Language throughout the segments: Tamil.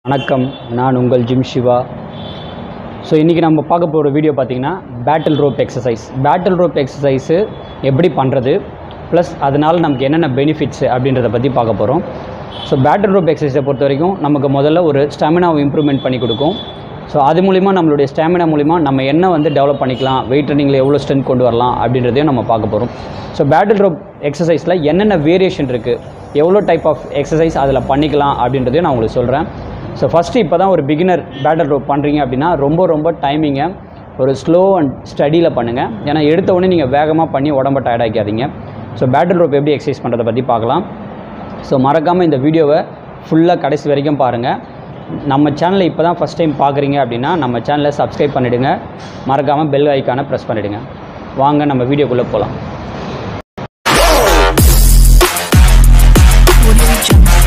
வணக்கம் நான் உங்கள் ஜிம் சிவா ஸோ இன்றைக்கி நம்ம பார்க்க போகிற வீடியோ பார்த்தீங்கன்னா battle rope exercise battle rope exercise எப்படி பண்ணுறது ப்ளஸ் அதனால் நமக்கு என்னென்ன பெனிஃபிட்ஸ் அப்படின்றத பற்றி பார்க்க போகிறோம் ஸோ பேட்டில் ரோப் எக்ஸசைஸை பொறுத்த வரைக்கும் நமக்கு முதல்ல ஒரு ஸ்டாமினாவை இம்ப்ரூவ்மெண்ட் பண்ணி கொடுக்கும் ஸோ அது மூலிமா நம்மளுடைய ஸ்டாமினா மூலிமா நம்ம என்ன வந்து டெவலப் பண்ணிக்கலாம் வெயிட் ட்ரெயினிங்கில் எவ்வளோ ஸ்ட்ரென்த் கொண்டு வரலாம் அப்படின்றதையும் நம்ம பார்க்க போகிறோம் ஸோ பேட்டில் ரோப் எக்ஸசைஸில் என்னென்ன வேரியேஷன் இருக்குது எவ்வளோ டைப் ஆஃப் எக்ஸசைஸ் அதில் பண்ணிக்கலாம் அப்படின்றதையும் நான் உங்களுக்கு சொல்கிறேன் ஸோ ஃபஸ்ட்டு இப்போ தான் ஒரு பிகினர் பேட்டர் ரோப் பண்ணுறீங்க அப்படின்னா ரொம்ப ரொம்ப டைமிங்கை ஒரு ஸ்லோ அண்ட் ஸ்டடியில் பண்ணுங்கள் ஏன்னா எடுத்த உடனே நீங்கள் வேகமாக பண்ணி உடம்ப டயர்டாக்காதீங்க ஸோ பேட்டர் ரோப் எப்படி எக்ஸசைஸ் பண்ணுறதை பற்றி பார்க்கலாம் ஸோ மறக்காமல் இந்த வீடியோவை ஃபுல்லாக கடைசி வரைக்கும் பாருங்கள் நம்ம சேனலை இப்போ தான் ஃபஸ்ட் டைம் பார்க்குறீங்க அப்படின்னா நம்ம சேனலை சப்ஸ்கிரைப் பண்ணிவிடுங்க மறக்காமல் பெல் ஐக்கானை ப்ரெஸ் பண்ணிவிடுங்க வாங்க நம்ம வீடியோக்குள்ளே போகலாம் Audio Jungle.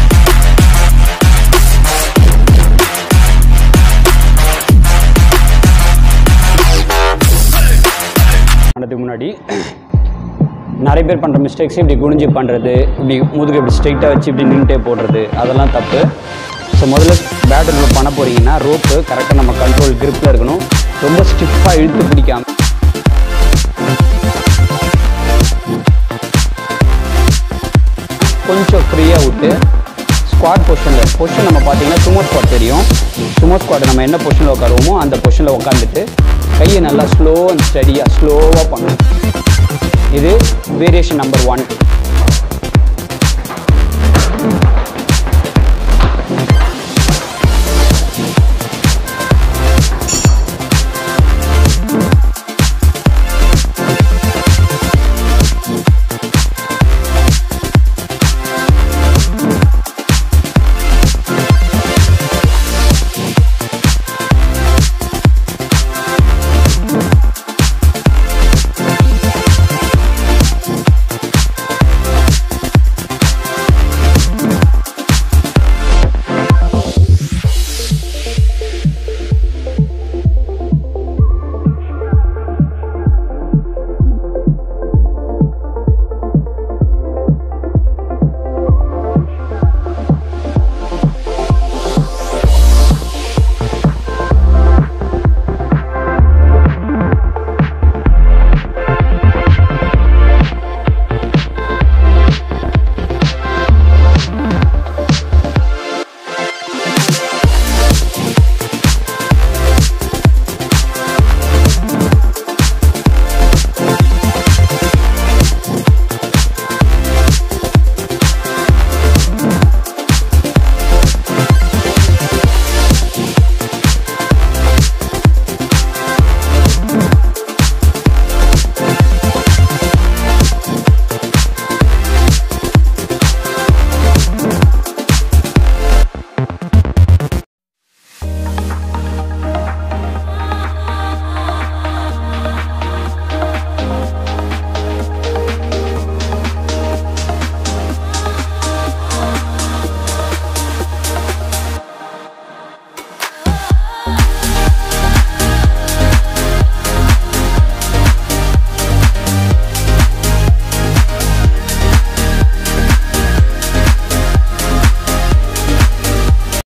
பண்ணதுக்கு முன்னாடி நிறைய பேர் பண்ணுற மிஸ்டேக்ஸ் இப்படி குனிஞ்சு பண்ணுறது இப்படி முதுகு இப்படி ஸ்ட்ரைட்டாக வச்சு இப்படி நின்றுட்டே போடுறது அதெல்லாம் தப்பு ஸோ முதல்ல பேட்டர் ரோப் பண்ண போகிறீங்கன்னா ரோப்பு கரெக்டாக நம்ம கண்ட்ரோல் gripல இருக்கணும் ரொம்ப ஸ்டிஃபாக இழுத்து பிடிக்காம கொஞ்சம் ஃப்ரீயாக விட்டு ஸ்குவாட் பொசிஷனில் பொசிஷன் நம்ம பார்த்தீங்கன்னா சுமோ ஸ்குவாட் தெரியும் சுமோ ஸ்குவாட் நம்ம என்ன பொசிஷனில் உட்காருவோமோ அந்த பொசிஷனில் உட்காந்துட்டு கையை நல்லா ஸ்லோ அண்ட் ஸ்டடியாக ஸ்லோவாக பண்ணணும் இது வேரியேஷன் நம்பர் ஒன்